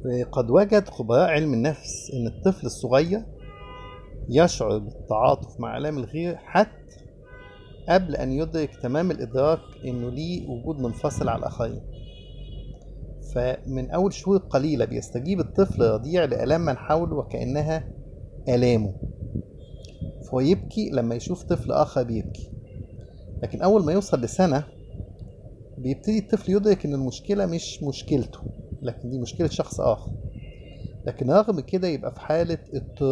قد وجد خبراء علم النفس ان الطفل الصغير يشعر بالتعاطف مع آلام الغير حتى قبل أن يدرك تمام الإدراك إنه ليه وجود منفصل على الآخرين فمن أول شهور قليلة بيستجيب الطفل الرضيع لآلام من حوله وكأنها آلامه فهو يبكي لما يشوف طفل آخر بيبكي لكن أول ما يوصل لسنة بيبتدي الطفل يدرك إن المشكلة مش مشكلته لكن دي مشكلة شخص آخر لكن رغم كده يبقى في حالة اضطراب